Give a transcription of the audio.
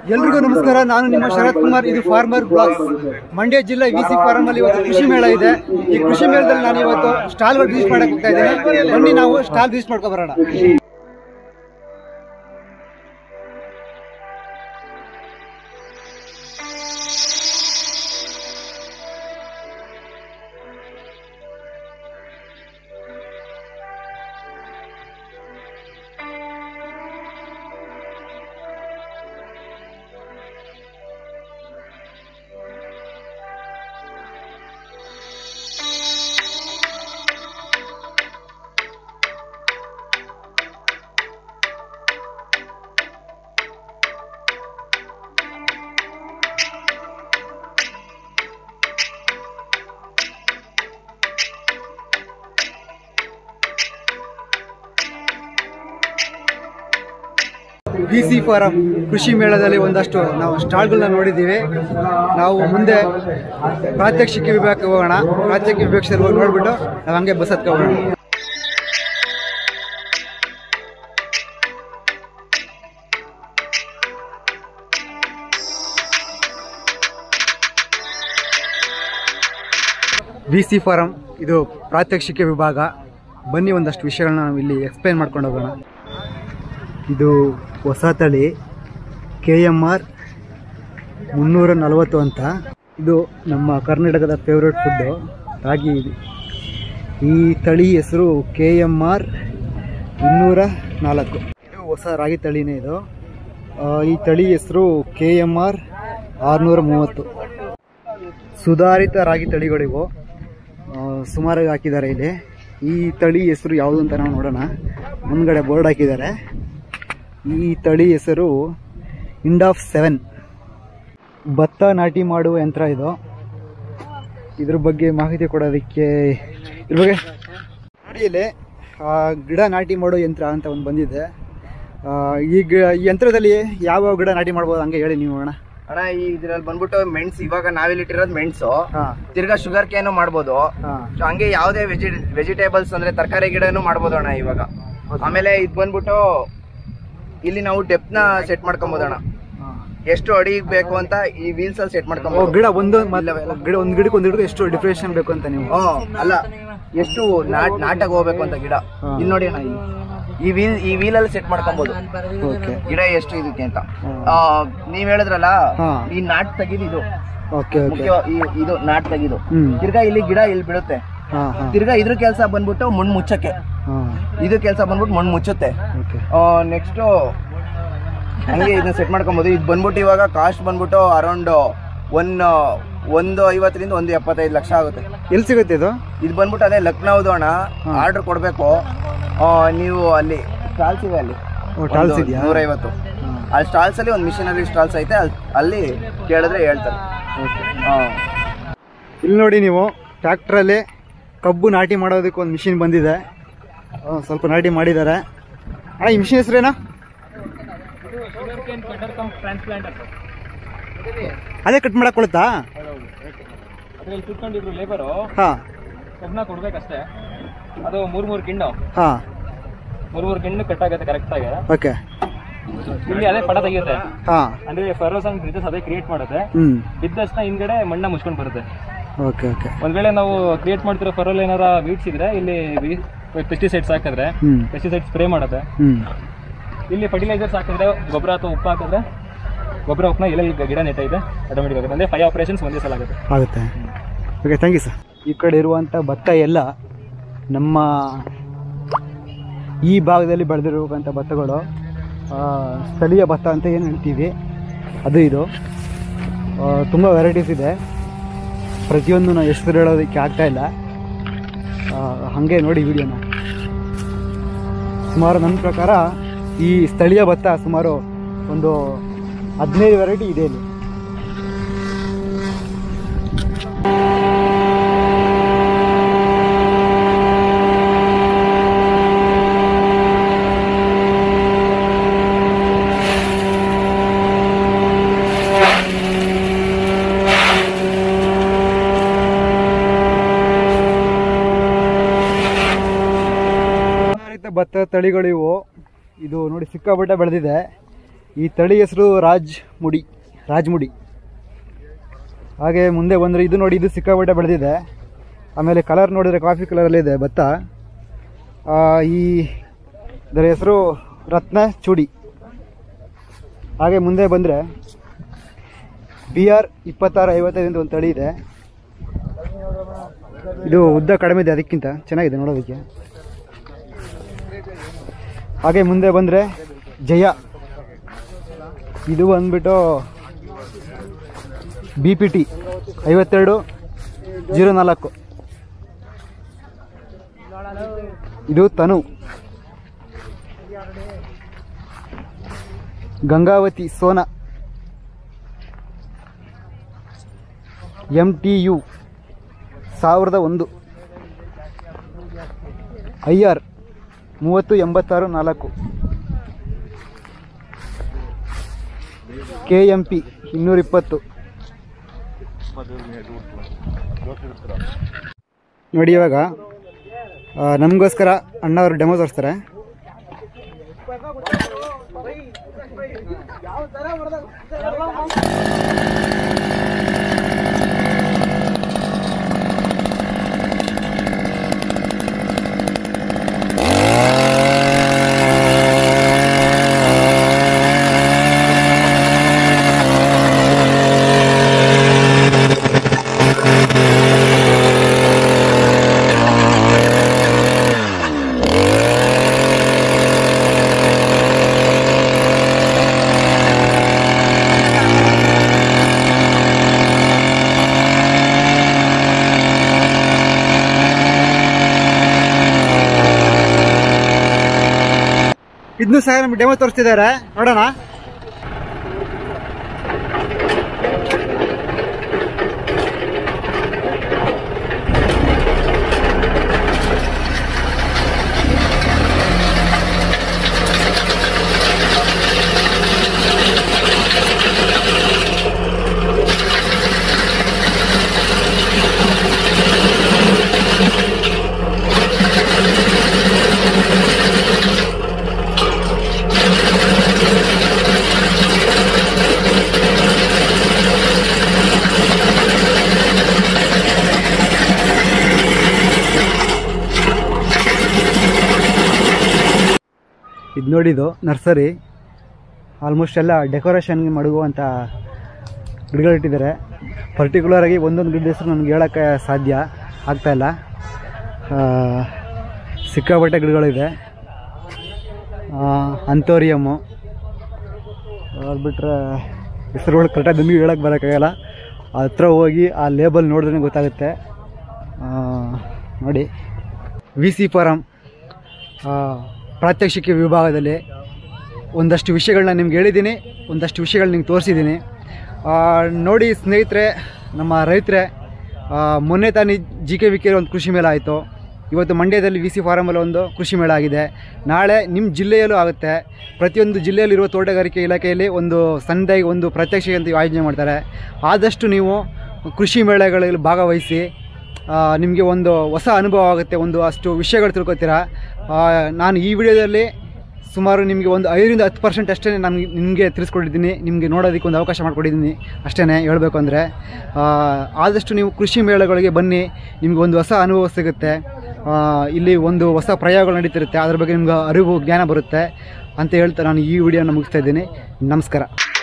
ಎಲ್ರಿಗೂ ನಮಸ್ಕಾರ ನಾನು ನಿಮ್ಮ ಶರತ್ ಕುಮಾರ್ ಇದು ಫಾರ್ಮರ್ ಬ್ಲಾಗ್ಸ್ ಮಂಡ್ಯ ಜಿಲ್ಲೆ ವಿ ಸಿ ಫಾರ್ಮ್ ಅಲ್ಲಿ ಇವತ್ತು ಕೃಷಿ ಮೇಳ ಇದೆ ಈ ಕೃಷಿ ಮೇಳದಲ್ಲಿ ನಾನು ಇವತ್ತು ಸ್ಟಾಲ್ಗಳು ವಿಸಿಟ್ ಮಾಡಕ್ ಹೋಗ್ತಾ ಇದ್ದೀನಿ ಬನ್ನಿ ನಾವು ಸ್ಟಾಲ್ ವಿಸಿಟ್ ಮಾಡ್ಕೊ ಬರೋಣ ವಿ ಸಿ ಫಾರಂ ಕೃಷಿ ಮೇಳದಲ್ಲಿ ಒಂದಷ್ಟು ನಾವು ಸ್ಟಾಲ್ಗಳನ್ನ ನೋಡಿದ್ದೀವಿ ನಾವು ಮುಂದೆ ಪ್ರಾತ್ಯಕ್ಷಿಕೆ ವಿಭಾಗಕ್ಕೆ ಹೋಗೋಣ ಪ್ರಾತ್ಯಕ್ಷಿಕೆ ವಿಭಾಗದಲ್ಲಿ ಹೋಗಿ ನೋಡ್ಬಿಟ್ಟು ನಾವು ಹಂಗೆ ಬಸ್ ಹತ್ಕೊ ಹೋಗೋಣ ವಿ ಸಿ ಫಾರಂ ಇದು ಪ್ರಾತ್ಯಕ್ಷಿಕೆ ವಿಭಾಗ ಬನ್ನಿ ಒಂದಷ್ಟು ವಿಷಯಗಳನ್ನ ನಾವು ಇಲ್ಲಿ ಎಕ್ಸ್ಪ್ಲೈನ್ ಮಾಡ್ಕೊಂಡು ಹೋಗೋಣ ಇದು ಹೊಸ ತಳಿ ಕೆ ಎಮ್ ಆರ್ ಮುನ್ನೂರ ನಲವತ್ತು ಅಂತ ಇದು ನಮ್ಮ ಕರ್ನಾಟಕದ ಫೇವ್ರೆಟ್ ಫುಡ್ಡು ರಾಗಿ ಇದು. ಈ ತಳಿ ಹೆಸರು ಕೆ ಎಮ್ ಆರ್ ಇನ್ನೂರ ನಾಲ್ಕು ಇದು ಹೊಸ ರಾಗಿ ತಳಿನೇ ಇದು ಆ, ಈ ತಳಿ ಹೆಸರು ಕೆ ಎಮ್ ಆರ್ ಆರುನೂರ ಮೂವತ್ತು ಸುಧಾರಿತ ರಾಗಿ ತಳಿಗಳಿವು ಆ, ಸುಮಾರಾಗಿ ಹಾಕಿದ್ದಾರೆ ಇಲ್ಲಿ ಈ ತಳಿ ಹೆಸರು ಯಾವುದು ಅಂತ ನಾವು ನೋಡೋಣ ಮುಂದ್ಗಡೆ ಬೋರ್ಡ್ ಹಾಕಿದ್ದಾರೆ ಈ ತಳಿ ಹೆಸರು ಇಂಡ್ ಆಫ್ ಸೆವೆನ್ ಭತ್ತ ನಾಟಿ ಮಾಡುವ ಯಂತ್ರ ಇದು ಇದ್ರ ಬಗ್ಗೆ ಮಾಹಿತಿ ಕೊಡೋದಕ್ಕೆ ಇದ್ರ ಬಗ್ಗೆ ನೋಡಿ ಇಲ್ಲಿ ಆ, ಗಿಡ ನಾಟಿ ಮಾಡೋ ಯಂತ್ರ ಅಂತ ಒಂದು ಬಂದಿದೆ ಆ, ಈ ಗಿ- ಈ ಯಂತ್ರದಲ್ಲಿ ಯಾವ ಗಿಡ ನಾಟಿ ಮಾಡ್ಬೋದು ಹಂಗೆ ಹೇಳಿ ನೀವು ಅಣ್ಣ ಅಣ್ಣ ಈ ಇದ್ರಲ್ಲಿ ಬಂದ್ಬಿಟ್ಟು ಮೆಣಸು ಇವಾಗ ನಾವಿಲ್ಲಿಟ್ಟಿರೋದು ಮೆಣಸು ಹಾಂ ತಿರ್ಗಾ ಶುಗರ್ ಕೇನು ಮಾಡ್ಬೋದು ಹಾಂ So ಹಂಗೆ ಯಾವ್ದೇ ವೆಜಿ ವೆಜಿಟೇಬಲ್ಸ್ ಅಂದ್ರೆ ತರಕಾರಿ ಗಿಡನು ಮಾಡ್ಬೋದು ಅಣ್ಣ ಇವಾಗ ಆಮೇಲೆ ಇದ್ ಬಂದ್ಬಿಟ್ಟು ಇಲ್ಲಿ ನಾವು ಡೆಪ್ ನ ಸೆಟ್ ಮಾಡ್ಕೊಬೋದು ಅಣ್ಣ ಎಷ್ಟು ಅಡಿ ಬೇಕು ಅಂತ ಈ ವೀಲ್ಸ್ ಅಲ್ಲಿ ಸೆಟ್ ಓ ಮಾಡ್ಕೊಬೋದು ಗಿಡ ಒಂದು ಮತ್ತ್ ಗಿಡ ಒಂದು ಗಿಡಕ್ಕೆ ಒಂದು ಗಿಡಕ್ಕೆ ಎಷ್ಟು ಡಿಫ್ರೆನ್ಷನ್ ಬೇಕು ಅಂತ ನೀವು ಹ್ಮ್ ಅಲ್ಲ ಎಷ್ಟು ನಾಟ್ ನಾಟಾಗಿ ಹೋಗ್ಬೇಕು ಅಂತ ಗಿಡ ಹಾ. ಇಲ್ಲಿ ನೋಡಿ ಅಣ್ಣ ಇಲ್ಲಿ ಈ ವೀಲ್ ಈ ವೀಲ್ ಅಲ್ಲಿ ಸೆಟ್ ಮಾಡ್ಕೊಬೋದು ಓಕೆ ಗಿಡ ಎಷ್ಟು ಇದಕ್ಕೆ ಅಂತ ಹ್ಮ್. ಆ, ನೀವ್ ಹೇಳಿದ್ರಲ್ಲ ಹಾ. ಈ ನಾಟ್ ತೆಗಿದು ಇದು ಓಕೆ ಓಕೆ ಮುಖ್ಯ ಈ- ಇದು ನಾಟ್ ತೆಗಿದು ಹ್ಮ್ ತಿರ್ಗಾ ಇಲ್ಲಿ ಗಿಡ ಇಲ್ಲಿ ಬೀಳುತ್ತೆ ಹಾಂ ಹಾಂ ತಿರ್ಗಾ ಇದ್ರ ಕೆಲಸ ಬಂದ್ಬಿಟ್ಟು ಮಣ್ಣು ಮುಚ್ಚಕ್ಕೆ ಹಾಂ ಇದು ಕೆಲಸ ಬಂದ್ಬಿಟ್ಟು ಮಣ್ಣು ಮುಚ್ಚುತ್ತೆ ಓಕೆ ನೆಕ್ಸ್ಟ್ ಹಂಗೆ ಇದನ್ನ ಸೆಟ್ ಮಾಡ್ಕೊಬೋದು ಇದು ಬಂದ್ಬಿಟ್ಟು ಇವಾಗ ಕಾಸ್ಟ್ ಬಂದ್ಬಿಟ್ಟು ಅರೌಂಡ್ ಒನ್ ಒಂದು ಐವತ್ತರಿಂದ ಒಂದು ಎಪ್ಪತ್ತೈದು ಲಕ್ಷ ಆಗುತ್ತೆ ಎಲ್ಲಿ ಸಿಗುತ್ತೆ ಇದು ಇದು ಬಂದ್ಬಿಟ್ಟು ಅದೇ ಲಕ್ನೋದು ಅಣ್ಣ ಆರ್ಡರ್ ಕೊಡಬೇಕು ನೀವು ಅಲ್ಲಿ ಸ್ಟಾಲ್ಸ್ ಇದೆ ಅಲ್ಲಿ ಓ ಟಾಲ್ಸ್ ಇದೆಯಾ ನೂರೈವತ್ತು ಅಲ್ಲಿ ಸ್ಟಾಲ್ಸ್ ಅಲ್ಲಿ ಒಂದು ಮಿಷನರಿ ಸ್ಟಾಲ್ಸ್ ಐತೆ ಅಲ್- ಅಲ್ಲಿ ಕೇಳಿದ್ರೆ ಹೇಳ್ತಾರೆ ಓಕೆ ಹಾ. ಇಲ್ಲಿ ನೋಡಿ ನೀವು ಟ್ರ್ಯಾಕ್ಟ್ರಲ್ಲಿ ಕಬ್ಬು ನಾಟಿ ಮಾಡೋದಕ್ಕೆ ಒಂದು ಮಿಷಿನ್ ಬಂದಿದೆ ಆ, ಸ್ವಲ್ಪ ನಾಟಿ ಮಾಡಿದ್ದಾರೆ ಅಣ್ಣ ಈ ಮಿಷಿನ್ ಹೆಸರೇನಾ ಅದೇ ಕಟ್ ಮಾಡಕ್ ಕೊಡುತ್ತಾ ಅದ್ರಲ್ಲಿ ಕುತ್ಕೊಂಡಿದ್ರು ಲೇಬರು ಹಾಂ ಕಬ್ಬನ ಕೊಡ್ಬೇಕಷ್ಟೇ ಅದು ಮೂರ್ ಮೂರ್ ಗಿಣ್ಣು ಹಾಂ ಮೂರ್ ಮೂರ್ ಗಿಣ್ಣು ಕಟ್ ಆಗುತ್ತೆ ಕರೆಕ್ಟ್ ಆಗಿ ಓಕೆ ಇಲ್ಲಿ ಅದೇ ಪಡ ತೆಗಿಯುತ್ತೆ ಹಾಂ ಅಂದ್ರೆ ಫೆರೋಸ್ ಅಂಡ್ ಬ್ರಿಜಸ್ ಅದೇ ಕ್ರಿಯೇಟ್ ಮಾಡುತ್ತೆ ಹ್ಞೂ ಬಿದ್ದಷ್ಟನ್ನ ಹಿಂದ್ಗಡೆ ಮಣ್ಣ ಮುಚ್ಕೊಂಡ್ ಬರುತ್ತೆ ಓಕೆ ಓಕೆ ಒಂದ್ ವೇಳೆ ನಾವು ಕ್ರಿಯೇಟ್ ಮಾಡ್ತಿರೋ ಫರೋಲ್ ಏನಾರ ವೀಡ್ಸ್ ಇದ್ರೆ ಇಲ್ಲಿ ಪೆಸ್ಟಿಸೈಡ್ಸ್ ಹಾಕಿದ್ರೆ ಹ್ಞೂ ಪೆಸ್ಟಿಸೈಡ್ ಸ್ಪ್ರೇ ಮಾಡುತ್ತೆ ಹ್ಞೂ ಇಲ್ಲಿ ಫರ್ಟಿಲೈಸರ್ಸ್ ಹಾಕಿದ್ರೆ ಗೊಬ್ಬರ ಅಥವಾ ಉಪ್ಪು ಹಾಕಿದ್ರೆ ಗೊಬ್ಬರ ಉಪ್ಪನ್ನ ಎಲ್ಲ ಗಿಡ ನೆಟ್ಟೈತೆ ಆಟೋಮೆಟಿಕ್ ಆಗುತ್ತೆ ಅಂದ್ರೆ ಫೈವ್ ಆಪರೇಷನ್ಸ್ ಒಂದೇ ಸಲ ಆಗುತ್ತೆ ಆಗುತ್ತೆ ಓಕೆ ಥ್ಯಾಂಕ್ ಯು ಸರ್ ಈ ಕಡೆ ಇರುವಂಥ ಭತ್ತ ಎಲ್ಲ ನಮ್ಮ ಈ ಭಾಗದಲ್ಲಿ ಬೆಳೆದಿರುವಂಥ ಭತ್ತಗಳು ಆ, ಸ್ಥಳೀಯ ಭತ್ತ ಅಂತ ಏನು ಹೇಳ್ತೀವಿ ಅದು ಇದು ತುಂಬ ವೆರೈಟೀಸ್ ಇದೆ ಪ್ರತಿಯೊಂದು ನಾವು ಹೆಸರು ಹೇಳೋದಕ್ಕೆ ಆಗ್ತಾ ಇಲ್ಲ ಆ, ಹಾಗೆ ನೋಡಿ ವಿಡಿಯೋನ ಸುಮಾರು ನನ್ನ ಪ್ರಕಾರ ಈ ಸ್ಥಳೀಯ ಭತ್ತ ಸುಮಾರು ಒಂದು ಹದಿನೈದು ವೆರೈಟಿ ಇದೆ ಇಲ್ಲಿ ಸುಧಾರಿತ ಭತ್ತ ತಳಿಗಳು ಇವು ಇದು ನೋಡಿ ಸಿಕ್ಕಾಪಟ್ಟೆ ಬೆಳೆದಿದೆ ಈ ತಳಿ ಹೆಸರು ರಾಜ್ ಮುಡಿ ರಾಜ್ಮುಡಿ ಹಾಗೆ ಮುಂದೆ ಬಂದರೆ ಇದು ನೋಡಿ ಇದು ಸಿಕ್ಕಾಪಟ್ಟೆ ಬೆಳೆದಿದೆ ಆಮೇಲೆ ಕಲರ್ ನೋಡಿದರೆ ಕಾಫಿ ಕಲರಲ್ಲಿದೆ ಭತ್ತ ಆ, ಈ ಇದರ ಹೆಸರು ರತ್ನ ಚೂಡಿ ಹಾಗೆ ಮುಂದೆ ಬಂದರೆ ಬಿ ಆರ್ ಇಪ್ಪತ್ತಾರು ಐವತ್ತೈದಿಂದ ಒಂದು ತಳಿ ಇದೆ ಇದು ಉದ್ದ ಕಡಿಮೆ ಇದೆ ಅದಕ್ಕಿಂತ ಚೆನ್ನಾಗಿದೆ ನೋಡೋದಕ್ಕೆ ಹಾಗೆ ಮುಂದೆ ಬಂದರೆ ಜಯ ಇದು ಬಂದ್ಬಿಟ್ಟು ಬಿ ಪಿ ಟಿ ಐವತ್ತೆರಡು ಜೀರೋ ನಾಲ್ಕು ಇದು ತನು Gangavati Sona M T U ಸಾವಿರದ ಒಂದು ಐ ಆರ್ ಮೂವತ್ತು ಎಂಬತ್ತಾರು ನಾಲ್ಕು ಕೆ ಎಮ್ ಪಿ ಇನ್ನೂರಿಪ್ಪತ್ತು ನೋಡಿ ಇವಾಗ ಆ, ನಮಗೋಸ್ಕರ ಅಣ್ಣವರು ಡೆಮೋ ತೋರಿಸ್ತಾರೆ ಇದನ್ನು ಸಹ ನಮ್ಗೆ ಡೆಮೋ ತೋರಿಸ್ತಿದ್ದಾರೆ ನೋಡೋಣ ಇದು ನೋಡಿದ್ದು ನರ್ಸರಿ ಆಲ್ಮೋಸ್ಟ್ ಎಲ್ಲ ಡೆಕೋರೇಷನ್ ಮಾಡುವಂಥ ಗಿಡಗಳಿಟ್ಟಿದ್ದಾರೆ ಪರ್ಟಿಕ್ಯುಲರಾಗಿ ಒಂದೊಂದು ಗಿಡದ ಹೆಸರು ನನಗೆ ಹೇಳೋಕ್ಕೆ ಸಾಧ್ಯ ಆಗ್ತಾಯಿಲ್ಲ ಸಿಕ್ಕಾಪಟ್ಟೆ ಗಿಡಗಳಿದೆ ಅಂಥೋರಿಯಮ್ಮು ಅದು ಬಿಟ್ಟರೆ ಹೆಸರುಗಳು ಕರೆಕ್ಟಾಗಿ ನಿಮಗೆ ಹೇಳೋಕ್ಕೆ ಬರೋಕ್ಕಾಗಲ್ಲ ಹತ್ರ ಹೋಗಿ ಆ ಲೇಬಲ್ ನೋಡಿದ್ರೆ ಗೊತ್ತಾಗುತ್ತೆ ಆ, ನೋಡಿ ವಿ ಸಿ ಫಾರಮ್ ಪ್ರಾತ್ಯಕ್ಷಿಕೆ ವಿಭಾಗದಲ್ಲಿ ಒಂದಷ್ಟು ವಿಷಯಗಳನ್ನ ನಿಮ್ಗೆ ಹೇಳಿದ್ದೀನಿ ಒಂದಷ್ಟು ವಿಷಯಗಳು ನಿಮ್ಗೆ ತೋರಿಸಿದ್ದೀನಿ ನೋಡಿ ಸ್ನೇಹಿತರೆ ನಮ್ಮ ರೈತರೆ ಆ, ಮೊನ್ನೆ ತಾನೇ ಜಿ ಕೆ ವಿ ಕೆ ಒಂದು ಕೃಷಿ ಮೇಳ ಆಯಿತು ಇವತ್ತು ಮಂಡ್ಯದಲ್ಲಿ ವಿ ಸಿ ಫಾರಮಲ್ಲಿ ಒಂದು ಕೃಷಿ ಮೇಳ ಆಗಿದೆ ನಾಳೆ ನಿಮ್ಮ ಜಿಲ್ಲೆಯಲ್ಲೂ ಆಗುತ್ತೆ ಪ್ರತಿಯೊಂದು ಜಿಲ್ಲೆಯಲ್ಲಿರುವ ತೋಟಗಾರಿಕೆ ಇಲಾಖೆಯಲ್ಲಿ ಒಂದು ಸಣ್ಣದಾಗಿ ಒಂದು ಪ್ರತ್ಯಕ್ಷ ಅಂತ ಆಯೋಜನೆ ಮಾಡ್ತಾರೆ ಆದಷ್ಟು ನೀವು ಕೃಷಿ ಮೇಳಗಳಲ್ಲಿ ಭಾಗವಹಿಸಿ ನಿಮಗೆ ಒಂದು ಹೊಸ ಅನುಭವ ಆಗುತ್ತೆ ಒಂದು ಅಷ್ಟು ವಿಷಯಗಳು ತಿಳ್ಕೊತೀರಾ ಆ, ನಾನು ಈ ವಿಡಿಯೋದಲ್ಲಿ ಸುಮಾರು ನಿಮಗೆ ಒಂದು ಐದರಿಂದ ಹತ್ತು ಪರ್ಸೆಂಟ್ ಅಷ್ಟೇ ನಮಗೆ ನಿಮಗೆ ತಿಳಿಸ್ಕೊಟ್ಟಿದ್ದೀನಿ ನಿಮಗೆ ನೋಡೋದಕ್ಕೆ ಒಂದು ಅವಕಾಶ ಮಾಡಿಕೊಟ್ಟಿದ್ದೀನಿ ಅಷ್ಟೇ ಹೇಳಬೇಕು ಅಂದರೆ ಆದಷ್ಟು ನೀವು ಕೃಷಿ ಮೇಳಗಳಿಗೆ ಬನ್ನಿ ನಿಮಗೆ ಒಂದು ಹೊಸ ಅನುಭವ ಸಿಗುತ್ತೆ ಆ, ಇಲ್ಲಿ ಒಂದು ಹೊಸ ಪ್ರಯೋಗಗಳು ನಡೀತಿರುತ್ತೆ ಅದ್ರ ಬಗ್ಗೆ ನಿಮ್ಗೆ ಅರಿವು ಜ್ಞಾನ ಬರುತ್ತೆ ಅಂತ ಹೇಳ್ತಾ ನಾನು ಈ ವಿಡಿಯೋನ ಮುಗಿಸ್ತಾ ಇದ್ದೀನಿ ನಮಸ್ಕಾರ